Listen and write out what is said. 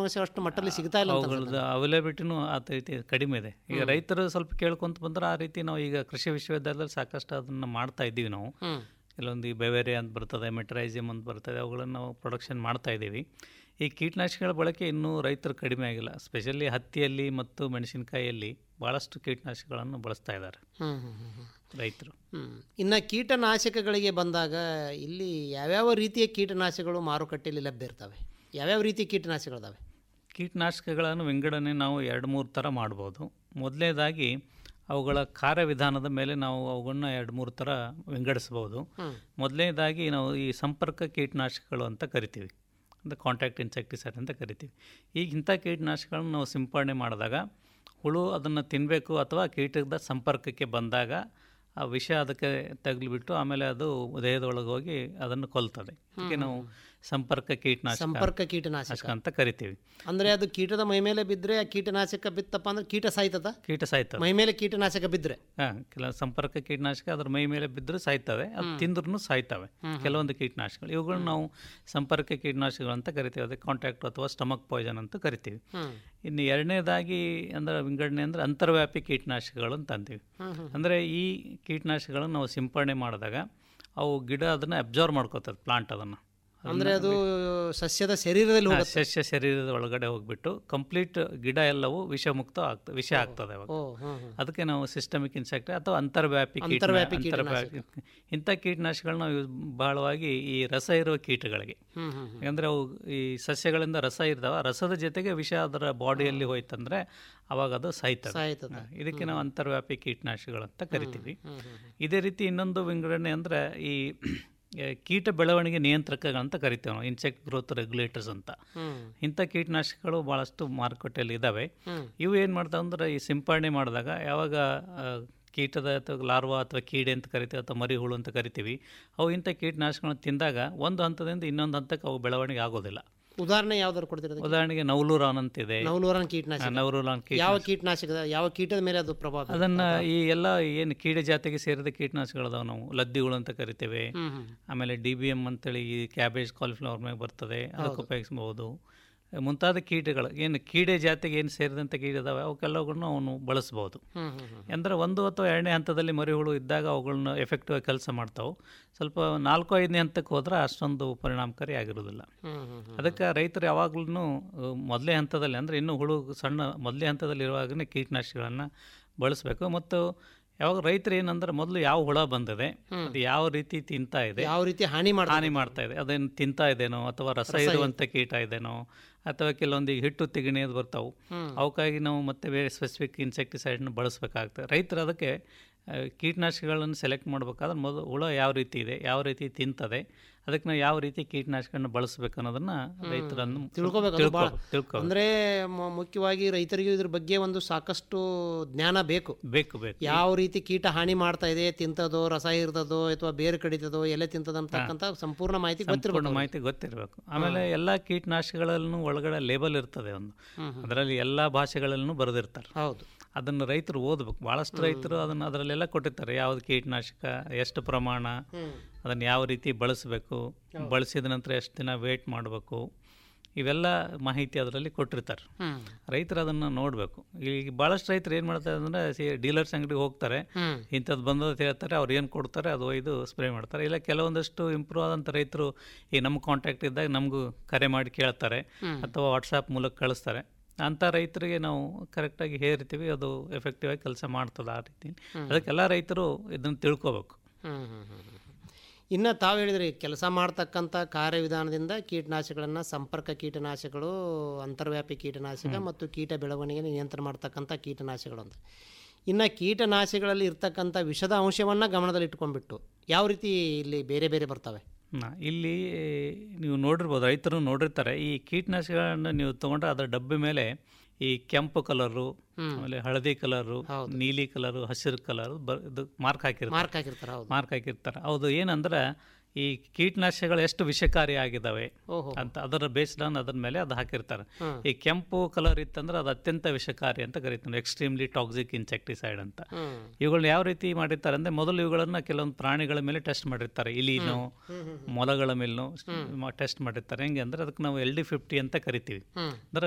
ಅಷ್ಟು ಮಟ್ಟದಲ್ಲಿ ಸಿಗ್ತಾ ಇಲ್ಲ ಅಂತ ಅವುಗಳದ್ದು ಅವೈಲಬಿಲಿಟಿನೂ ಆ ರೀತಿ ಕಡಿಮೆ ಇದೆ ಈಗ ರೈತರು ಸ್ವಲ್ಪ ಕೇಳ್ಕೊಂತ ಬಂದ್ರೆ ಆ ರೀತಿ ನಾವು ಈಗ ಕೃಷಿ ವಿಶ್ವವಿದ್ಯಾಲಯದಲ್ಲಿ ಸಾಕಷ್ಟು ಅದನ್ನು ಮಾಡ್ತಾ ಇದ್ದೀವಿ ನಾವು ಹ್ಮ್. ಕೆಲವೊಂದು ಈ ಬೆವೇರೆ ಅಂತ ಬರ್ತದೆ ಮೆಟ್ರೈಸಿಯಮ್ ಅಂತ ಬರ್ತದೆ ಅವುಗಳನ್ನು ನಾವು ಪ್ರೊಡಕ್ಷನ್ ಮಾಡ್ತಾ ಇದ್ದೀವಿ ಈ ಕೀಟನಾಶಕಗಳ ಬಳಕೆ ಇನ್ನೂ ರೈತರು ಕಡಿಮೆ ಆಗಿಲ್ಲ ಸ್ಪೆಷಲಿ ಹತ್ತಿಯಲ್ಲಿ ಮತ್ತು ಮೆಣಸಿನಕಾಯಿಯಲ್ಲಿ ಭಾಳಷ್ಟು ಕೀಟನಾಶಕಗಳನ್ನು ಬಳಸ್ತಾ ಇದ್ದಾರೆ ಹ್ಮ್, ಹ್ಮ್, ಹ್ಮ್, ಹ್ಮ್. ರೈತರು ಹ್ಮ್. ಇನ್ನು ಕೀಟನಾಶಕಗಳಿಗೆ ಬಂದಾಗ ಇಲ್ಲಿ ಯಾವ್ಯಾವ ರೀತಿಯ ಕೀಟನಾಶಕಗಳು ಮಾರುಕಟ್ಟೆಯಲ್ಲಿ ಲಭ್ಯ ಇರ್ತವೆ ಯಾವ್ಯಾವ ರೀತಿಯ ಕೀಟನಾಶಕಗಳಿದಾವೆ ಕೀಟನಾಶಕಗಳನ್ನು ವಿಂಗಡಣೆ ನಾವು ಎರಡು ಮೂರು ಥರ ಮಾಡ್ಬೋದು ಮೊದಲನೇದಾಗಿ ಅವುಗಳ ಕಾರ್ಯವಿಧಾನದ ಮೇಲೆ ನಾವು ಅವುಗಳನ್ನ ಎರಡು ಮೂರು ಥರ ವಿಂಗಡಿಸ್ಬೋದು ಹ್ಮ್. ಮೊದಲನೇದಾಗಿ ನಾವು ಈ ಸಂಪರ್ಕ ಕೀಟನಾಶಕಗಳು ಅಂತ ಕರಿತೀವಿ ಅಂದರೆ ಕಾಂಟ್ಯಾಕ್ಟ್ ಇನ್ಸೆಕ್ಟಿಸೈಡ್ ಅಂತ ಕರಿತೀವಿ ಈಗ ಇಂಥ ಕೀಟನಾಶಕಗಳನ್ನು ನಾವು ಸಿಂಪಡಣೆ ಮಾಡಿದಾಗ ಹುಳು ಅದನ್ನು ತಿನ್ನಬೇಕು ಅಥವಾ ಕೀಟದ ಸಂಪರ್ಕಕ್ಕೆ ಬಂದಾಗ ಆ ವಿಷ ಅದಕ್ಕೆ ತಗಲಿಬಿಟ್ಟು ಆಮೇಲೆ ಅದು ದೇಹದೊಳಗೆ ಹೋಗಿ ಅದನ್ನು ಕೊಲ್ತದೆ ಅದಕ್ಕೆ ನಾವು ಸಂಪರ್ಕ ಕೀಟನಾಶಕ ಸಂಪರ್ಕ ಕೀಟನಾಶಕ ಅಂತ ಕರಿತೀವಿ ಅಂದ್ರೆ ಅದು ಕೀಟದ ಮೈ ಮೇಲೆ ಬಿದ್ದರೆ ಆ ಕೀಟನಾಶಕ ಬಿತ್ತಪ್ಪ ಅಂದ್ರೆ ಕೀಟ ಸಾಯ್ತದ ಕೀಟ ಸಾಯ್ತದೆ ಮೈ ಮೇಲೆ ಕೀಟನಾಶಕ ಬಿದ್ದರೆ ಹಾಂ ಕೆಲ ಸಂಪರ್ಕ ಕೀಟನಾಶಕ ಅದ್ರ ಮೈ ಮೇಲೆ ಬಿದ್ದರೂ ಸಾಯ್ತವೆ ಅದು ತಿಂದ್ರೂ ಸಾಯ್ತವೆ ಕೆಲವೊಂದು ಕೀಟನಾಶಕಗಳು ಇವುಗಳನ್ನ ನಾವು ಸಂಪರ್ಕ ಕೀಟನಾಶಕಗಳು ಅಂತ ಕರಿತೀವಿ ಅದಕ್ಕೆ ಕಾಂಟ್ಯಾಕ್ಟ್ ಅಥವಾ ಸ್ಟಮಕ್ ಪಾಯ್ಸನ್ ಅಂತ ಕರಿತೀವಿ ಹ್ಮ್. ಇನ್ನು ಎರಡನೇದಾಗಿ ಅಂದ್ರೆ ವಿಂಗಡಣೆ ಅಂದರೆ ಅಂತರ್ವ್ಯಾಪಿ ಕೀಟನಾಶಕಗಳು ಅಂತ ಅಂತೀವಿ ಅಂದರೆ ಈ ಕೀಟನಾಶಕಗಳನ್ನು ನಾವು ಸಿಂಪಡಣೆ ಮಾಡಿದಾಗ ಅವು ಗಿಡ ಅದನ್ನು ಅಬ್ಸರ್ವ್ ಮಾಡ್ಕೋತದೆ ಪ್ಲಾಂಟ್ ಅದನ್ನು ಅಂದ್ರೆ ಅದು ಸಸ್ಯದ ಶರೀರದಲ್ಲಿ ಹೋಗುತ್ತೆ ಸಸ್ಯ ಶರೀರದ ಒಳಗಡೆ ಹೋಗ್ಬಿಟ್ಟು ಕಂಪ್ಲೀಟ್ ಗಿಡ ಎಲ್ಲವೂ ವಿಷಮುಕ್ತ ಆಗ್ತದೆ ವಿಷ ಆಗ್ತದೆ ಅವಾಗ ಓ ಹ್ಮ್ ಹ್ಮ್. ಅದಕ್ಕೆ ನಾವು ಸಿಸ್ಟಮಿಕ್ ಇನ್ಸೆಕ್ಟ್ ಅಥವಾ ಅಂತರ್ವ್ಯಾಪಿ ಕೀಟ ಅಂತರ್ವ್ಯಾಪಿ ಅಂತರ್ವ್ಯಾಪಿ ಇಂಥ ಕೀಟನಾಶಕಗಳನ್ನ ನಾವು use- ಬಹಳವಾಗಿ ಈ ರಸ ಇರುವ ಕೀಟಗಳಿಗೆ ಹ್ಮ್ ಹ್ಮ್ ಯಾಕಂದರೆ ಅವು ಈ ಸಸ್ಯಗಳಿಂದ ರಸ ಇರ್ತಾವ ರಸದ ಜೊತೆಗೆ ವಿಷ ಅದರ ಬಾಡಿಯಲ್ಲಿ ಹೋಯ್ತಂದ್ರೆ ಅವಾಗ ಅದು ಸಾಯ್ತದೆ ಸಾಯ್ತದ ಹಾ, ಇದಕ್ಕೆ ನಾವು ಅಂತರ್ವ್ಯಾಪಿ ಕೀಟನಾಶಕಗಳು ಅಂತ ಕರಿತೀವಿ ಹ್ಮ್ ಹ್ಮ್ ಇದೇ ರೀತಿ ಇನ್ನೊಂದು ವಿಂಗಡಣೆ ಅಂದರೆ ಈ ಆ, ಕೀಟ ಬೆಳವಣಿಗೆ ನಿಯಂತ್ರಕಗಳಂತ ಕರಿತೇವೆ ನಾವು ಇನ್ಸೆಕ್ಟ್ ಗ್ರೋತ್ ರೆಗ್ಯುಲೇಟರ್ಸ್ ಅಂತ ಹ್ಮ್ ಇಂಥ ಕೀಟನಾಶಕಗಳು ಭಾಳಷ್ಟು ಮಾರುಕಟ್ಟೆಯಲ್ಲಿ ಇದ್ದಾವೆ ಹ್ಮ್. ಇವು ಏನು ಮಾಡ್ತಾವೆ ಅಂದ್ರೆ ಈ ಸಿಂಪಡಣೆ ಮಾಡಿದಾಗ ಯಾವಾಗ ಆ, ಕೀಟದ ಅಥವಾ ಲಾರ್ವಾ ಅಥವಾ ಕೀಡೆ ಅಂತ ಕರಿತೀವಿ ಅಥವಾ ಮರಿ ಹುಳು ಅಂತ ಕರಿತೀವಿ ಅವು ಇಂಥ ಕೀಟನಾಶಕಗಳನ್ನು ತಿಂದಾಗ ಒಂದು ಹಂತದಿಂದ ಇನ್ನೊಂದು ಹಂತಕ್ಕೆ ಅವು ಬೆಳವಣಿಗೆ ಆಗೋದಿಲ್ಲ ಉದಾಹರಣೆ ಯಾವ್ದಾದ್ರು ಕೊಡ್ತಿರೋದು ಉದಾಹರಣೆಗೆ ನವಲೂರಾನ್ ಅಂತಿದೆ ನವಲೂರನ್ ಕೀಟನಾಶಕ ನವಲೂರಾನ್ ಕೀಟ ಯಾವ ಕೀಟನಾಶಕದ ಯಾವ ಕೀಟದ ಮೇಲೆ ಅದು ಪ್ರಭಾವ ಬೀರುತ್ತೆ? ಅದನ್ನು ಈ ಎಲ್ಲ ಏನು ಕೀಡೆ ಜಾತಿಗೆ ಸೇರಿದ ಕೀಟನಾಶಕಗಳದಾವೆ ನಾವು ಲದ್ದಿಗಳು ಅಂತ ಕರಿತೇವೆ ಹ್ಮ್ ಹ್ಮ್ ಆಮೇಲೆ ಡಿ ಬಿ ಎಮ್ ಅಂತೇಳಿ ಈ ಕ್ಯಾಬೇಜ್ ಕಾಲಿಫ್ಲವರ್ ಮೇಲೆ ಬರ್ತದೆ ಅದಕ್ಕೆ ಉಪಯೋಗಿಸ್ಬೋದು ಮುಂತಾದ ಕೀಟಗಳು ಏನು ಕೀಡೆ ಜಾತಿಗೆ ಏನು ಸೇರಿದಂಥ ಕೀಟ ಇದಾವೆ ಅವಕ್ಕೆಲ್ಲವುಗಳನ್ನ ಅವನು ಬಳಸ್ಬೋದು ಹ್ಮ್ ಹ್ಮ್ ಹ್ಮ್ ಅಂದರೆ ಒಂದು ಅಥವಾ ಎರಡನೇ ಹಂತದಲ್ಲಿ ಮರಿಹುಳು ಇದ್ದಾಗ ಅವುಗಳನ್ನ ಎಫೆಕ್ಟಿವ್ ಆಗಿ ಕೆಲಸ ಮಾಡ್ತಾವೆ ಸ್ವಲ್ಪ ನಾಲ್ಕು ಐದನೇ ಹಂತಕ್ಕೆ ಹೋದ್ರೆ ಅಷ್ಟೊಂದು ಪರಿಣಾಮಕಾರಿ ಆಗಿರೋದಿಲ್ಲ ಹ್ಮ್ ಹ್ಮ್ ಹ್ಮ್ ಅದಕ್ಕೆ ರೈತರು ಯಾವಾಗಲೂ ಮೊದಲೇ ಹಂತದಲ್ಲಿ ಅಂದರೆ ಇನ್ನೂ ಹುಳು ಸಣ್ಣ ಮೊದಲೇ ಹಂತದಲ್ಲಿ ಇರುವಾಗಲೇ ಕೀಟನಾಶಕಗಳನ್ನು ಬಳಸಬೇಕು ಮತ್ತು ಯಾವಾಗ ರೈತರು ಏನಂದ್ರೆ ಮೊದಲು ಯಾವ ಹುಳ ಬಂದಿದೆ ಅದು ಯಾವ ರೀತಿ ತಿಂತಾ ಇದೆ ಯಾವ ರೀತಿ ಹಾನಿ ಮಾಡ್ತಾರೆ ಹಾನಿ ಮಾಡ್ತಾ ಇದೆ ಅದೇನು ತಿಂತಾ ಇದೇನೋ ಅಥವಾ ರಸ ಇರುವಂಥ ಕೀಟ ಇದೇನೋ ಅಥವಾ ಕೆಲವೊಂದು ಈ ಹಿಟ್ಟು ತಿಗಣಿಯದು ಬರ್ತಾವೆ ಅವಕ್ಕಾಗಿ ನಾವು ಮತ್ತೆ ಬೇರೆ ಸ್ಪೆಸಿಫಿಕ್ ಇನ್ಸೆಕ್ಟಿಸೈಡ್ನ ಬಳಸಬೇಕಾಗ್ತದೆ ರೈತರು ಅದಕ್ಕೆ ಆ, ಕೀಟನಾಶಕಗಳನ್ನು ಸೆಲೆಕ್ಟ್ ಮಾಡಬೇಕಾದ್ರೆ ಮೊದಲು ಹುಳ ಯಾವ ರೀತಿ ಇದೆ ಯಾವ ರೀತಿ ತಿಂತದೆ ಅದಕ್ಕೆ ನಾವು ಯಾವ ರೀತಿ ಕೀಟನಾಶಕವನ್ನು ಬಳಸಬೇಕು ಅನ್ನೋದನ್ನ ರೈತರನ್ನು ತಿಳ್ಕೊಬೇಕು ಅದು ಭಾಳ. ತಿಳ್ಕೊ ತಿಳ್ಕೊ ಅಂದ್ರೆ ಮ- ಮುಖ್ಯವಾಗಿ ರೈತರಿಗೂ ಇದ್ರ ಬಗ್ಗೆ ಒಂದು ಸಾಕಷ್ಟು ಜ್ಞಾನ ಬೇಕು ಬೇಕು ಬೇಕು ಯಾವ ರೀತಿ ಕೀಟ ಹಾನಿ ಮಾಡ್ತಾ ಇದೆ ತಿಂತದೋ ರಸ ಇರ್ತದೋ ಅಥವಾ ಬೇರೆ ಕಡಿತದೋ ಎಲೆ ತಿಂತದ ಅಂತಕ್ಕಂಥ ಸಂಪೂರ್ಣ ಮಾಹಿತಿ ಗೊತ್ತಿರಬೇಕು ಸಂಪೂರ್ಣ ಮಾಹಿತಿ ಗೊತ್ತಿರಬೇಕು ಆಮೇಲೆ ಎಲ್ಲ ಕೀಟನಾಶಕಗಳಲ್ಲೂ ಒಳಗಡೆ ಲೇಬಲ್ ಇರ್ತದೆ ಒಂದು ಅದರಲ್ಲಿ ಎಲ್ಲ ಭಾಷೆಗಳಲ್ಲೂ ಬರೆದಿರ್ತಾರೆ ಹೌದು ಅದನ್ನು ರೈತರು ಓದಬೇಕು ಭಾಳಷ್ಟು ರೈತರು ಅದನ್ನು ಅದರಲ್ಲೆಲ್ಲ ಕೊಟ್ಟಿರ್ತಾರೆ ಯಾವುದು ಕೀಟನಾಶಕ ಎಷ್ಟು ಪ್ರಮಾಣ ಅದನ್ನು ಯಾವ ರೀತಿ ಬಳಸಬೇಕು ಬಳಸಿದ ನಂತರ ಎಷ್ಟು ದಿನ ವೇಟ್ ಮಾಡಬೇಕು ಇವೆಲ್ಲ ಮಾಹಿತಿ ಅದರಲ್ಲಿ ಕೊಟ್ಟಿರ್ತಾರೆ ಹ್ಮ್ ರೈತರು ಅದನ್ನು ನೋಡಬೇಕು ಈಗ ಭಾಳಷ್ಟು ರೈತರು ಏನು ಮಾಡ್ತಾರೆ ಅಂದರೆ ಡೀಲರ್ಸ್ ಅಂಗಡಿಗೆ ಹೋಗ್ತಾರೆ ಹ್ಮ್ ಇಂಥದ್ದು ಬಂದದ ಹೇಳ್ತಾರೆ ಅವ್ರು ಏನು ಕೊಡ್ತಾರೆ ಅದು ಒಯ್ದು ಸ್ಪ್ರೇ ಮಾಡ್ತಾರೆ ಇಲ್ಲ ಕೆಲವೊಂದಷ್ಟು ಇಂಪ್ರೂವ್ ಆದಂಥ ರೈತರು ಈ ನಮ್ಮ ಕಾಂಟ್ಯಾಕ್ಟ್ ಇದ್ದಾಗ ನಮಗೂ ಕರೆ ಮಾಡಿ ಕೇಳ್ತಾರೆ ಅಥವಾ ವಾಟ್ಸಾಪ್ ಮೂಲಕ ಕಳಿಸ್ತಾರೆ ಅಂಥ ರೈತರಿಗೆ ನಾವು ಕರೆಕ್ಟಾಗಿ ಹೇರ್ತೀವಿ ಅದು ಎಫೆಕ್ಟಿವ್ ಆಗಿ ಕೆಲಸ ಮಾಡ್ತದೆ ಆ ರೀತಿ ಅದಕ್ಕೆಲ್ಲ ರೈತರು ಇದನ್ನು ತಿಳ್ಕೊಬೇಕು ಹ್ಮ್ ಹ್ಮ್ ಹ್ಮ್ ಹ್ಮ್. ಇನ್ನು ತಾವು ಹೇಳಿದ್ರಿ ಕೆಲಸ ಮಾಡ್ತಕ್ಕಂಥ ಕಾರ್ಯವಿಧಾನದಿಂದ ಕೀಟನಾಶಕಗಳನ್ನು ಸಂಪರ್ಕ ಕೀಟನಾಶಕಗಳು ಅಂತರ್ವ್ಯಾಪಿ ಕೀಟನಾಶಕ ಮತ್ತು ಕೀಟ ಬೆಳವಣಿಗೆ ನಿಯಂತ್ರಣ ಮಾಡ್ತಕ್ಕಂಥ ಕೀಟನಾಶಕಗಳು ಅಂತ ಇನ್ನು ಕೀಟನಾಶಕಗಳಲ್ಲಿ ಇರ್ತಕ್ಕಂಥ ವಿಷದ ಅಂಶವನ್ನು ಗಮನದಲ್ಲಿ ಇಟ್ಕೊಂಡ್ಬಿಟ್ಟು ಯಾವ ರೀತಿ ಇಲ್ಲಿ ಬೇರೆ ಬೇರೆ ಬರ್ತವೆ ನಾ- ಇಲ್ಲಿ ನೀವು ನೋಡಿರ್ಬೋದು ರೈತರು ನೋಡಿರ್ತಾರೆ ಈ ಕೀಟನಾಶಕಗಳನ್ನ ನೀವು ತೊಗೊಂಡ್ರೆ ಅದರ ಡಬ್ಬಿ ಮೇಲೆ ಈ ಕೆಂಪು ಕಲರು ಆಮೇಲೆ ಹಳದಿ ಕಲರು ನೀಲಿ ಕಲರು ಹಸಿರು ಕಲರ್ ಇದು ಮಾರ್ಕ್ ಹಾಕಿರ್ತಾರೆ ಮಾರ್ಕ್ ಹಾಕಿರ್ತಾರೆ ಹೌದು ಮಾರ್ಕ್ ಹಾಕಿರ್ತಾರೆ ಹೌದು ಏನಂದ್ರೆ ಈ ಕೀಟನಾಶಕಗಳು ಎಷ್ಟು ವಿಷಕಾರಿಯಾಗಿದ್ದಾವೆ ಓಹೋ ಅಂತ ಅದರ ಬೇಸ್ಡ್ ಆನ್ ಅದ್ರ ಮೇಲೆ ಅದು ಹಾಕಿರ್ತಾರೆ ಈ ಕೆಂಪು ಕಲರ್ ಇತ್ತಂದ್ರೆ ಅದು ಅತ್ಯಂತ ವಿಷಕಾರಿ ಅಂತ ಕರೀತಾರೆ ಎಕ್ಸ್ಟ್ರೀಮ್ಲಿ ಟಾಕ್ಸಿಕ್ ಇನ್ಸೆಕ್ಟಿಸೈಡ್ ಅಂತ ಹ್ಮ್ ಇವುಗಳನ್ನ ಯಾವ ರೀತಿ ಮಾಡಿರ್ತಾರೆ ಅಂದರೆ ಮೊದಲು ಇವುಗಳನ್ನ ಕೆಲವೊಂದು ಪ್ರಾಣಿಗಳ ಮೇಲೆ ಟೆಸ್ಟ್ ಮಾಡಿರ್ತಾರೆ ಇಲಿನೋ ಮೊಲಗಳ ಮೇಲೂ ಟೆಸ್ಟ್ ಮಾಡಿರ್ತಾರೆ ಹೆಂಗೆ ಅಂದರೆ ಅದಕ್ಕೆ ನಾವು ಎಲ್ ಡಿ ಫಿಫ್ಟಿ ಅಂತ ಕರಿತೀವಿ ಹ್ಮ್ ಅಂದರೆ